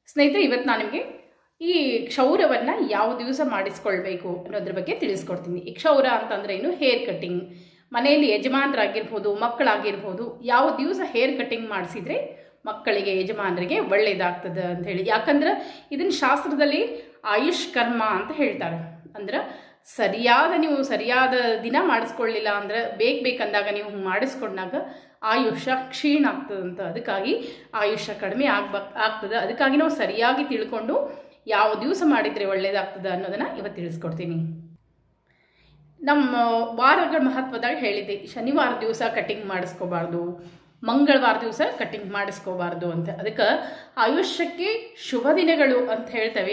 ಸ್ನೇಹಿತರೆ ಇವತ್ತು ನಾನು ನಿಮಗೆ ಈ ಕ್ಷೌರವನ್ನು ಯಾವ ದಿವಸ ಮಾಡಿಸ್ಕೊಳ್ಬೇಕು ಅನ್ನೋದ್ರ ಬಗ್ಗೆ ತಿಳಿಸ್ಕೊಡ್ತೀನಿ ಈ ಕ್ಷೌರ ಅಂತಂದರೆ ಏನು ಹೇರ್ ಕಟ್ಟಿಂಗ್ ಮನೆಯಲ್ಲಿ ಯಜಮಾನರಾಗಿರ್ಬೋದು ಮಕ್ಕಳಾಗಿರ್ಬೋದು ಯಾವ ದಿವಸ ಹೇರ್ ಕಟ್ಟಿಂಗ್ ಮಾಡಿಸಿದ್ರೆ ಮಕ್ಕಳಿಗೆ ಯಜಮಾನರಿಗೆ ಒಳ್ಳೆಯದಾಗ್ತದೆ ಅಂತ ಹೇಳಿ ಯಾಕಂದ್ರೆ ಇದನ್ನು ಶಾಸ್ತ್ರದಲ್ಲಿ ಆಯುಷ್ ಕರ್ಮ ಅಂತ ಹೇಳ್ತಾರೆ ಅಂದ್ರೆ ಸರಿಯಾದ ನೀವು ಸರಿಯಾದ ದಿನ ಮಾಡಿಸ್ಕೊಳ್ಳಿಲ್ಲ ಅಂದ್ರೆ ಬೇಕು ಬೇಕಂದಾಗ ನೀವು ಮಾಡಿಸ್ಕೊಂಡಾಗ ಆಯುಷ್ಯ ಕ್ಷೀಣ ಆಗ್ತದಂತ ಅದಕ್ಕಾಗಿ ಆಯುಷ್ಯ ಕಡಿಮೆ ಆಗ್ಬೇಕು ಆಗ್ತದೆ ಅದಕ್ಕಾಗಿ ನಾವು ಸರಿಯಾಗಿ ತಿಳ್ಕೊಂಡು ಯಾವ ದಿವಸ ಮಾಡಿದರೆ ಒಳ್ಳೆಯದಾಗ್ತದೆ ಅನ್ನೋದನ್ನು ಇವತ್ತು ತಿಳಿಸ್ಕೊಡ್ತೀನಿ ನಮ್ಮ ವಾರಗಳ ಮಹತ್ವದಾಗ ಹೇಳಿದ್ದೆ ಶನಿವಾರ ದಿವಸ ಕಟಿಂಗ್ ಮಾಡಿಸ್ಕೋಬಾರ್ದು ಮಂಗಳವಾರ ದಿವಸ ಕಟಿಂಗ್ ಮಾಡಿಸ್ಕೋಬಾರ್ದು ಅಂತ ಅದಕ್ಕೆ ಆಯುಷ್ಯಕ್ಕೆ ಶುಭ ದಿನಗಳು ಅಂತ ಹೇಳ್ತೇವೆ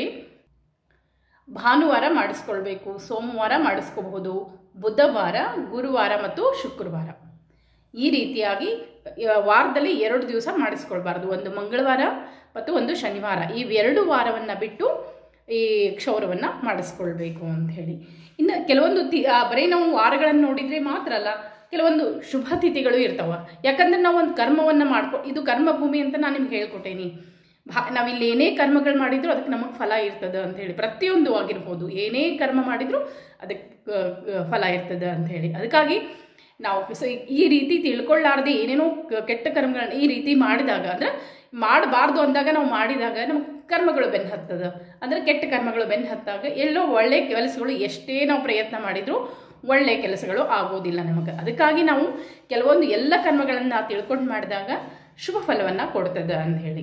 ಭಾನುವಾರ ಮಾಡಿಸ್ಕೊಳ್ಬೇಕು ಸೋಮವಾರ ಮಾಡಿಸ್ಕೋಬಹುದು ಬುಧವಾರ ಗುರುವಾರ ಮತ್ತು ಶುಕ್ರವಾರ ಈ ರೀತಿಯಾಗಿ ವಾರದಲ್ಲಿ ಎರಡು ದಿವಸ ಮಾಡಿಸ್ಕೊಳ್ಬಾರ್ದು ಒಂದು ಮಂಗಳವಾರ ಮತ್ತು ಒಂದು ಶನಿವಾರ ಇವೆರಡು ವಾರವನ್ನು ಬಿಟ್ಟು ಈ ಕ್ಷೌರವನ್ನು ಮಾಡಿಸ್ಕೊಳ್ಬೇಕು ಅಂತ ಹೇಳಿ ಇನ್ನು ಕೆಲವೊಂದು ತಿ ಬರೀ ನಾವು ವಾರಗಳನ್ನು ನೋಡಿದರೆ ಮಾತ್ರ ಅಲ್ಲ ಕೆಲವೊಂದು ಶುಭ ತಿಥಿಗಳು ಇರ್ತಾವೆ ಯಾಕಂದ್ರೆ ನಾವು ಒಂದು ಕರ್ಮವನ್ನು ಮಾಡ್ಕೊ ಇದು ಕರ್ಮಭೂಮಿ ಅಂತ ನಾನು ನಿಮ್ಗೆ ಹೇಳ್ಕೊಟ್ಟೇನಿ ಭಾ ನಾವಿಲ್ಲಿ ಏನೇ ಕರ್ಮಗಳು ಮಾಡಿದ್ರು ಅದಕ್ಕೆ ನಮಗೆ ಫಲ ಇರ್ತದೆ ಅಂತ ಹೇಳಿ ಪ್ರತಿಯೊಂದು ಆಗಿರ್ಬೋದು ಏನೇ ಕರ್ಮ ಮಾಡಿದರೂ ಅದಕ್ಕೆ ಫಲ ಇರ್ತದೆ ಅಂತ ಹೇಳಿ ಅದಕ್ಕಾಗಿ ನಾವು ಈ ರೀತಿ ತಿಳ್ಕೊಳ್ಳಾರ್ದೆ ಏನೇನೋ ಕೆಟ್ಟ ಕರ್ಮಗಳನ್ನ ಈ ರೀತಿ ಮಾಡಿದಾಗ ಅಂದರೆ ಮಾಡಬಾರ್ದು ಅಂದಾಗ ನಾವು ಮಾಡಿದಾಗ ನಮ್ಗೆ ಕರ್ಮಗಳು ಬೆನ್ನು ಹತ್ತದ ಅಂದರೆ ಕೆಟ್ಟ ಕರ್ಮಗಳು ಬೆನ್ನು ಹತ್ತಾಗ ಎಲ್ಲೋ ಒಳ್ಳೆಯ ಕೆಲಸಗಳು ಎಷ್ಟೇ ನಾವು ಪ್ರಯತ್ನ ಮಾಡಿದರೂ ಒಳ್ಳೆಯ ಕೆಲಸಗಳು ಆಗೋದಿಲ್ಲ ನಮಗೆ ಅದಕ್ಕಾಗಿ ನಾವು ಕೆಲವೊಂದು ಎಲ್ಲ ಕರ್ಮಗಳನ್ನು ತಿಳ್ಕೊಂಡು ಮಾಡಿದಾಗ ಶುಭ ಫಲವನ್ನು ಕೊಡ್ತದೆ ಅಂತ ಹೇಳಿ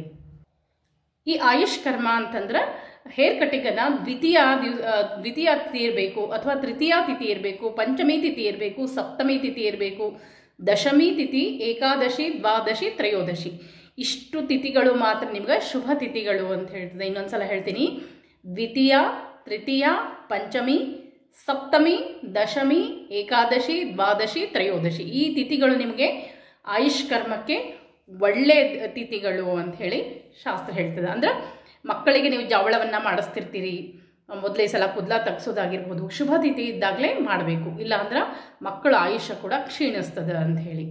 ಈ ಆಯುಷ್ ಕರ್ಮ ಅಂತಂದ್ರೆ ಹೇರ್ ಕಟ್ಟಿಂಗನ್ನು ದ್ವಿತೀಯ ದಿವ್ ದ್ವಿತೀಯ ತಿಥಿ ಇರಬೇಕು ಅಥವಾ ತೃತೀಯ ತಿಥಿ ಇರಬೇಕು ಪಂಚಮಿ ತಿಥಿ ಇರಬೇಕು ಸಪ್ತಮಿ ತಿಥಿ ಇರಬೇಕು ದಶಮಿ ತಿಥಿ ಏಕಾದಶಿ ದ್ವಾದಶಿ ತ್ರಯೋದಶಿ ಇಷ್ಟು ತಿಥಿಗಳು ಮಾತ್ರ ನಿಮ್ಗೆ ಶುಭ ತಿಥಿಗಳು ಅಂತ ಹೇಳ್ತದೆ ಇನ್ನೊಂದ್ಸಲ ಹೇಳ್ತೀನಿ ದ್ವಿತೀಯ ತೃತೀಯ ಪಂಚಮಿ ಸಪ್ತಮಿ ದಶಮಿ ಏಕಾದಶಿ ದ್ವಾದಶಿ ತ್ರಯೋದಶಿ ಈ ತಿಥಿಗಳು ನಿಮಗೆ ಆಯುಷ್ ಕರ್ಮಕ್ಕೆ ಒಳ್ಳೆ ತಿಥಿಗಳು ಅಂತ ಹೇಳಿ ಶಾಸ್ತ್ರ ಹೇಳ್ತದೆ ಅಂದ್ರೆ ಮಕ್ಕಳಿಗೆ ನೀವು ಜವಳವನ್ನು ಮಾಡಿಸ್ತಿರ್ತೀರಿ ಮೊದಲೇ ಸಲ ಕುದ್ಲ ತಗ್ಸೋದಾಗಿರ್ಬೋದು ಶುಭ ತಿಥಿ ಇದ್ದಾಗಲೇ ಮಾಡಬೇಕು ಇಲ್ಲ ಅಂದ್ರೆ ಮಕ್ಕಳ ಆಯುಷ್ಯ ಕೂಡ ಕ್ಷೀಣಿಸ್ತದೆ ಅಂತ ಹೇಳಿ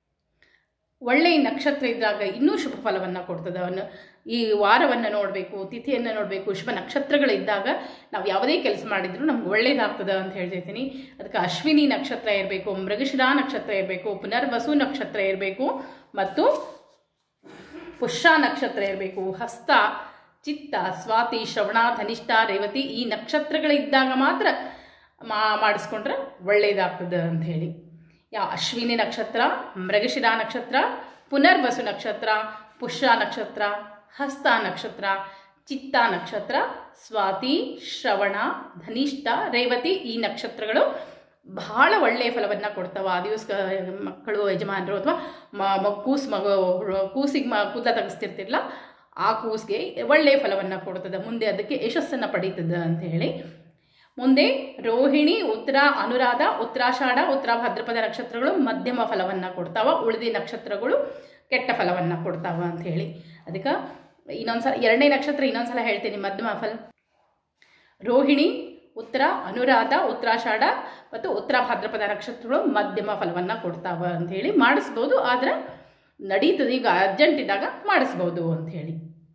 ಒಳ್ಳೆಯ ನಕ್ಷತ್ರ ಇದ್ದಾಗ ಇನ್ನೂ ಶುಭ ಫಲವನ್ನು ಕೊಡ್ತದೆ ಅವನು ಈ ವಾರವನ್ನು ನೋಡಬೇಕು ತಿಥಿಯನ್ನು ನೋಡಬೇಕು ಶುಭ ನಕ್ಷತ್ರಗಳಿದ್ದಾಗ ನಾವು ಯಾವುದೇ ಕೆಲಸ ಮಾಡಿದರೂ ನಮ್ಗೆ ಒಳ್ಳೇದಾಗ್ತದೆ ಅಂತ ಹೇಳ್ತಿರ್ತೀನಿ ಅದಕ್ಕೆ ಅಶ್ವಿನಿ ನಕ್ಷತ್ರ ಇರಬೇಕು ಮೃಗಶಿರಾ ನಕ್ಷತ್ರ ಇರಬೇಕು ಪುನರ್ವಸು ನಕ್ಷತ್ರ ಇರಬೇಕು ಮತ್ತು ಪುಷ್ಯ ನಕ್ಷತ್ರ ಇರಬೇಕು ಹಸ್ತ ಚಿತ್ತ ಸ್ವಾತಿ ಶ್ರವಣ ಧನಿಷ್ಠ ರೇವತಿ ಈ ನಕ್ಷತ್ರಗಳಿದ್ದಾಗ ಮಾತ್ರ ಮಾ ಮಾಡಿಸ್ಕೊಂಡ್ರೆ ಒಳ್ಳೆಯದಾಗ್ತದೆ ಅಂತ ಹೇಳಿ ಯಾವ ಅಶ್ವಿನಿ ನಕ್ಷತ್ರ ಮೃಗಶಿರಾ ನಕ್ಷತ್ರ ಪುನರ್ವಸು ನಕ್ಷತ್ರ ಪುಷ್ಯ ನಕ್ಷತ್ರ ಹಸ್ತ ನಕ್ಷತ್ರ ಚಿತ್ತ ನಕ್ಷತ್ರ ಸ್ವಾತಿ ಶ್ರವಣ ಧನಿಷ್ಠ ರೇವತಿ ಈ ನಕ್ಷತ್ರಗಳು ಬಹಳ ಒಳ್ಳೆಯ ಫಲವನ್ನು ಕೊಡ್ತಾವೆ ಆ ದಿವಸ ಮಕ್ಕಳು ಯಜಮಾನರು ಅಥವಾ ಮ ಕೂಸು ಮಗು ಕೂಸಿಗೆ ಮ ಕೂದಲ ತೆಗೆಸ್ತಿರ್ತಿರಲ್ಲ ಆ ಕೂಸಿಗೆ ಒಳ್ಳೆಯ ಫಲವನ್ನು ಕೊಡ್ತದೆ ಮುಂದೆ ಅದಕ್ಕೆ ಯಶಸ್ಸನ್ನು ಪಡೀತದೆ ಅಂತ ಹೇಳಿ ಮುಂದೆ ರೋಹಿಣಿ ಉತ್ತರ ಅನುರಾಧ ಉತ್ತರಾಷಾಢ ಉತ್ತರ ಭಾದ್ರಪದ ನಕ್ಷತ್ರಗಳು ಮಧ್ಯಮ ಫಲವನ್ನು ಕೊಡ್ತಾವ ಉಳಿದ ನಕ್ಷತ್ರಗಳು ಕೆಟ್ಟ ಫಲವನ್ನು ಕೊಡ್ತಾವ ಅಂತ ಹೇಳಿ ಅದಕ್ಕೆ ಇನ್ನೊಂದ್ಸಲ ಎರಡನೇ ನಕ್ಷತ್ರ ಇನ್ನೊಂದ್ಸಲ ಹೇಳ್ತೀನಿ ಮಧ್ಯಮ ಫಲ ರೋಹಿಣಿ ಉತ್ತರ ಅನುರಾಧ ಉತ್ತರಾಷಾಢ ಮತ್ತು ಉತ್ತರ ಭಾದ್ರಪದ ನಕ್ಷತ್ರಗಳು ಮಧ್ಯಮ ಫಲವನ್ನು ಕೊಡ್ತಾವ ಅಂತ ಹೇಳಿ ಮಾಡಿಸ್ಬೋದು ಆದರೆ ನಡೀತದೆ ಈಗ ಅರ್ಜೆಂಟ್ ಇದ್ದಾಗ ಮಾಡಿಸ್ಬೋದು ಅಂತ ಹೇಳಿ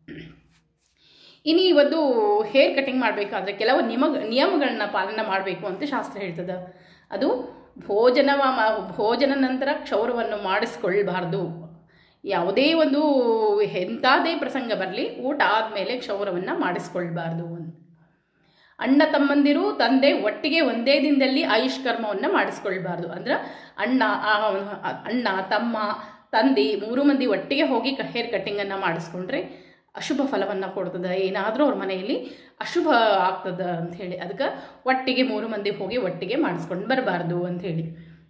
ಇನ್ನು ಒಂದು ಹೇರ್ ಕಟಿಂಗ್ ಮಾಡಬೇಕಾದ್ರೆ ಕೆಲವು ನಿಮ ನಿಯಮಗಳನ್ನ ಪಾಲನೆ ಮಾಡಬೇಕು ಅಂತ ಶಾಸ್ತ್ರ ಹೇಳ್ತದೆ ಅದು ಭೋಜನ ಭೋಜನ ನಂತರ ಕ್ಷೌರವನ್ನು ಮಾಡಿಸ್ಕೊಳ್ಬಾರ್ದು ಯಾವುದೇ ಒಂದು ಎಂಥದೇ ಪ್ರಸಂಗ ಬರಲಿ ಊಟ ಆದಮೇಲೆ ಕ್ಷೌರವನ್ನು ಮಾಡಿಸ್ಕೊಳ್ಬಾರ್ದು ಅಣ್ಣ ತಮ್ಮಂದಿರು ತಂದೆ ಒಟ್ಟಿಗೆ ಒಂದೇ ದಿನದಲ್ಲಿ ಆಯುಷ್ ಕರ್ಮವನ್ನು ಮಾಡಿಸ್ಕೊಳ್ಬಾರ್ದು ಅಂದ್ರೆ ಅಣ್ಣ ಅಣ್ಣ ತಮ್ಮ ತಂದೆ ಮೂರು ಮಂದಿ ಒಟ್ಟಿಗೆ ಹೋಗಿ ಹೇರ್ ಕಟ್ಟಿಂಗನ್ನು ಮಾಡಿಸ್ಕೊಂಡ್ರೆ ಅಶುಭ ಫಲವನ್ನು ಕೊಡ್ತದೆ ಏನಾದರೂ ಅವ್ರ ಮನೆಯಲ್ಲಿ ಅಶುಭ ಆಗ್ತದೆ ಅಂತ ಹೇಳಿ ಅದಕ್ಕೆ ಒಟ್ಟಿಗೆ ಮೂರು ಮಂದಿ ಹೋಗಿ ಒಟ್ಟಿಗೆ ಮಾಡಿಸ್ಕೊಂಡು ಬರಬಾರ್ದು ಅಂತ ಹೇಳಿ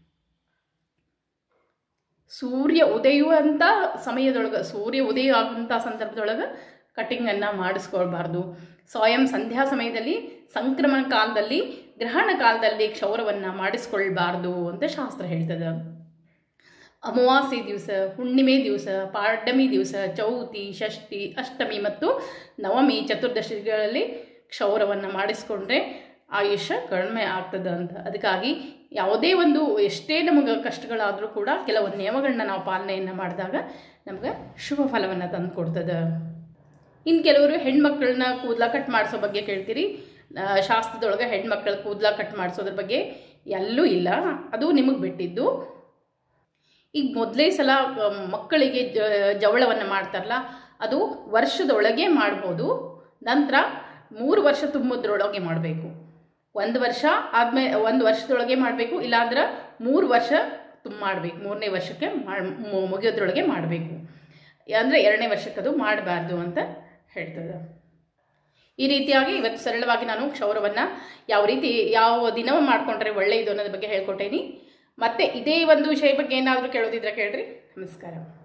ಸೂರ್ಯ ಉದಯುವಂಥ ಸಮಯದೊಳಗೆ ಸೂರ್ಯ ಉದಯ ಆಗುವಂಥ ಸಂದರ್ಭದೊಳಗೆ ಕಟಿಂಗನ್ನು ಮಾಡಿಸ್ಕೊಳ್ಬಾರ್ದು ಸ್ವಯಂ ಸಂಧ್ಯಾ ಸಮಯದಲ್ಲಿ ಸಂಕ್ರಮಣ ಕಾಲದಲ್ಲಿ ಗ್ರಹಣ ಕಾಲದಲ್ಲಿ ಕ್ಷೌರವನ್ನು ಮಾಡಿಸ್ಕೊಳ್ಬಾರ್ದು ಅಂತ ಶಾಸ್ತ್ರ ಹೇಳ್ತದೆ ಅಮಾವಾಸ್ಯೆ ದಿವಸ ಹುಣ್ಣಿಮೆ ದಿವಸ ಪಾಡ್ಯಮಿ ದಿವಸ ಚೌತಿ ಷಷ್ಠಿ ಅಷ್ಟಮಿ ಮತ್ತು ನವಮಿ ಚತುರ್ದಶಿಗಳಲ್ಲಿ ಕ್ಷೌರವನ್ನು ಮಾಡಿಸ್ಕೊಂಡ್ರೆ ಆಯುಷ್ಯ ಕಡಿಮೆ ಆಗ್ತದೆ ಅಂತ ಅದಕ್ಕಾಗಿ ಯಾವುದೇ ಒಂದು ಎಷ್ಟೇ ನಮಗೆ ಕಷ್ಟಗಳಾದರೂ ಕೂಡ ಕೆಲವೊಂದು ನಿಯಮಗಳನ್ನ ನಾವು ಪಾಲನೆಯನ್ನು ಮಾಡಿದಾಗ ನಮ್ಗೆ ಶುಭ ಫಲವನ್ನು ತಂದು ಕೊಡ್ತದೆ ಇನ್ನು ಕೆಲವರು ಹೆಣ್ಮಕ್ಳನ್ನ ಕೂದಲ ಕಟ್ ಮಾಡಿಸೋ ಬಗ್ಗೆ ಕೇಳ್ತೀರಿ ಆ, ಶಾಸ್ತ್ರದೊಳಗೆ ಹೆಣ್ಮಕ್ಳ ಕೂದಲ ಕಟ್ ಮಾಡಿಸೋದ್ರ ಬಗ್ಗೆ ಎಲ್ಲೂ ಇಲ್ಲ ಅದು ನಿಮಗೆ ಬಿಟ್ಟಿದ್ದು ಈಗ ಮೊದಲೇ ಸಲ ಆ, ಮಕ್ಕಳಿಗೆ ಜ- ಜವಳವನ್ನು ಮಾಡ್ತಾರಲ್ಲ ಅದು ವರ್ಷದೊಳಗೆ ಮಾಡ್ಬೋದು ನಂತರ ಮೂರು ವರ್ಷ ತುಂಬೋದ್ರೊಳಗೆ ಮಾಡಬೇಕು ಒಂದು ವರ್ಷ ಆದ್ಮೇಲೆ ಒಂದು ವರ್ಷದೊಳಗೆ ಮಾಡಬೇಕು ಇಲ್ಲಾಂದ್ರೆ ಮೂರು ವರ್ಷ ತುಂಬ ಮಾಡಬೇಕು ಮೂರನೇ ವರ್ಷಕ್ಕೆ ಮಾಡ್ ಮು- ಮುಗಿಯೋದ್ರೊಳಗೆ ಮಾಡಬೇಕು ಅಂದರೆ ಎರಡನೇ ವರ್ಷಕ್ಕೆ ಅದು ಮಾಡಬಾರ್ದು ಅಂತ ಹೇಳ್ತದೆ ಈ ರೀತಿಯಾಗಿ ಇವತ್ತು ಸರಳವಾಗಿ ನಾನು ಕ್ಷೌರವನ್ನು ಯಾವ ರೀತಿ ಯಾವ ದಿನವ ಮಾಡಿಕೊಂಡ್ರೆ ಒಳ್ಳೆಯದು ಅನ್ನೋದ್ರ ಬಗ್ಗೆ ಹೇಳ್ಕೊಟ್ಟೇನಿ ಮತ್ತೆ ಇದೇ ಒಂದು ವಿಷಯ ಬಗ್ಗೆ ಏನಾದರೂ ಕೇಳೋದಿದ್ರೆ ಕೇಳ್ರಿ ನಮಸ್ಕಾರ